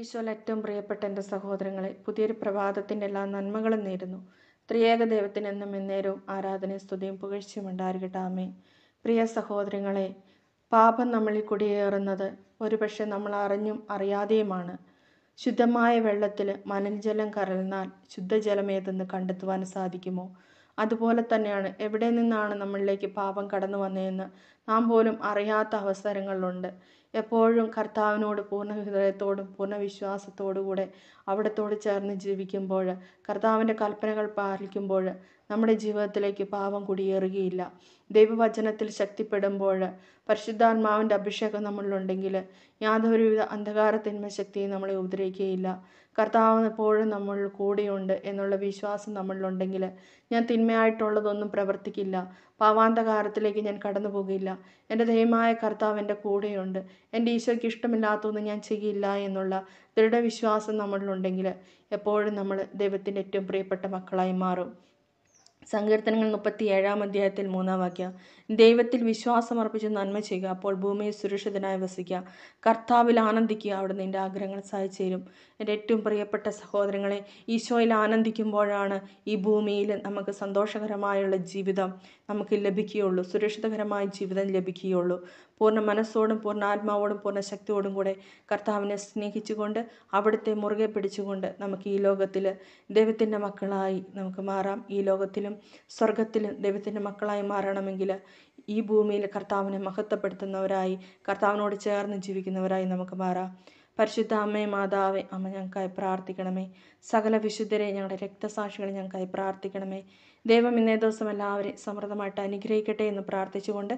ഈശോയിൽ ഏറ്റവും പ്രിയപ്പെട്ട എൻ്റെ സഹോദരങ്ങളെ പുതിയൊരു പ്രഭാതത്തിൻ്റെ എല്ലാ നന്മകളും നേരുന്നു ത്രിയേക ദൈവത്തിന് എന്നും എന്നേരവും ആരാധനയും സ്തുതിയും പുകഴ്ചയും ഉണ്ടായിരിക്കട്ടെ ആമേ പ്രിയ സഹോദരങ്ങളെ പാപം നമ്മളിൽ കുടിയേറുന്നത് ഒരുപക്ഷെ നമ്മൾ അറിഞ്ഞും അറിയാതെയുമാണ് ശുദ്ധമായ വെള്ളത്തിൽ മണൽജലം കലർന്നാൽ ശുദ്ധജലം ഏതെന്ന് കണ്ടെത്തുവാൻ സാധിക്കുമോ അതുപോലെ തന്നെയാണ് എവിടെ നിന്നാണ് നമ്മളിലേക്ക് പാപം കടന്നു വന്നതെന്ന് നാം പോലും അറിയാത്ത അവസരങ്ങളുണ്ട് എപ്പോഴും കർത്താവിനോട് പൂർണ്ണ ഹൃദയത്തോടും പൂർണ്ണ വിശ്വാസത്തോടുകൂടെ അവിടത്തോട് ചേർന്ന് ജീവിക്കുമ്പോൾ കർത്താവിൻ്റെ കൽപ്പനകൾ പാലിക്കുമ്പോൾ നമ്മുടെ ജീവിതത്തിലേക്ക് പാപം കുടിയേറുകയില്ല ദൈവവചനത്തിൽ ശക്തിപ്പെടുമ്പോൾ പരിശുദ്ധാത്മാവിൻ്റെ അഭിഷേകം നമ്മളിലുണ്ടെങ്കിൽ യാതൊരുവിധ അന്ധകാരത്തിന്മ ശക്തിയും നമ്മളെ ഉപദ്രവിക്കുകയില്ല കർത്താവ് എപ്പോഴും നമ്മൾ കൂടെയുണ്ട് എന്നുള്ള വിശ്വാസം നമ്മളിലുണ്ടെങ്കിൽ ഞാൻ തിന്മയായിട്ടുള്ളതൊന്നും പ്രവർത്തിക്കില്ല പാവാന്തകാരത്തിലേക്ക് ഞാൻ കടന്നു പോകില്ല എൻ്റെ ദൈവമായ കർത്താവ് എൻ്റെ കൂടെയുണ്ട് എൻ്റെ ഈശോയ്ക്ക് ഇഷ്ടമില്ലാത്തതൊന്നും ഞാൻ ചെയ്യില്ല എന്നുള്ള ദൃഢവിശ്വാസം നമ്മളിലുണ്ടെങ്കിൽ എപ്പോഴും നമ്മൾ ദൈവത്തിൻ്റെ ഏറ്റവും പ്രിയപ്പെട്ട മക്കളായി മാറും സങ്കീർത്തനങ്ങൾ മുപ്പത്തി ഏഴാം അധ്യായത്തിൽ മൂന്നാം വാക്യം ദൈവത്തിൽ വിശ്വാസം അർപ്പിച്ച് നന്മ ചെയ്യുക അപ്പോൾ ഭൂമിയിൽ സുരക്ഷിതനായി വസിക്കുക കർത്താവിൽ ആനന്ദിക്കുക അവിടെ നിൻ്റെ ആഗ്രഹങ്ങൾ സാധിച്ചേരും എൻ്റെ ഏറ്റവും പ്രിയപ്പെട്ട സഹോദരങ്ങളെ ഈശോയിൽ ആനന്ദിക്കുമ്പോഴാണ് ഈ ഭൂമിയിൽ നമുക്ക് സന്തോഷകരമായുള്ള ജീവിതം നമുക്ക് ലഭിക്കുകയുള്ളൂ സുരക്ഷിതകരമായ ജീവിതം ലഭിക്കുകയുള്ളൂ പൂർണ്ണ മനസ്സോടും പൂർണ്ണ ആത്മാവോടും പൂർണ്ണ ശക്തിയോടും കൂടെ കർത്താവിനെ സ്നേഹിച്ചുകൊണ്ട് അവിടുത്തെ മുറുകെ പിടിച്ചുകൊണ്ട് നമുക്ക് ഈ ലോകത്തിൽ ദൈവത്തിൻ്റെ മക്കളായി നമുക്ക് മാറാം ഈ ലോകത്തിലും സ്വർഗത്തിലും ദൈവത്തിൻ്റെ മക്കളായി മാറണമെങ്കിൽ ഈ ഭൂമിയിൽ കർത്താവിനെ മഹത്വപ്പെടുത്തുന്നവരായി കർത്താവിനോട് ചേർന്ന് ജീവിക്കുന്നവരായി നമുക്ക് മാറാം പരിശുദ്ധ അമ്മേ മാതാവേ അമ്മ ഞങ്ങൾക്കായി പ്രാർത്ഥിക്കണമേ സകല വിശുദ്ധരെ ഞങ്ങളുടെ രക്തസാക്ഷികളെ ഞങ്ങൾക്കായി പ്രാർത്ഥിക്കണമേ ദൈവം ഇന്നേ ദിവസം എല്ലാവരെയും സമൃദ്ധമായിട്ട് അനുഗ്രഹിക്കട്ടെ എന്ന് പ്രാർത്ഥിച്ചുകൊണ്ട്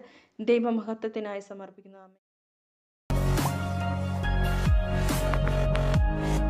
ദൈവമഹത്വത്തിനായി സമർപ്പിക്കുന്നു അമ്മേ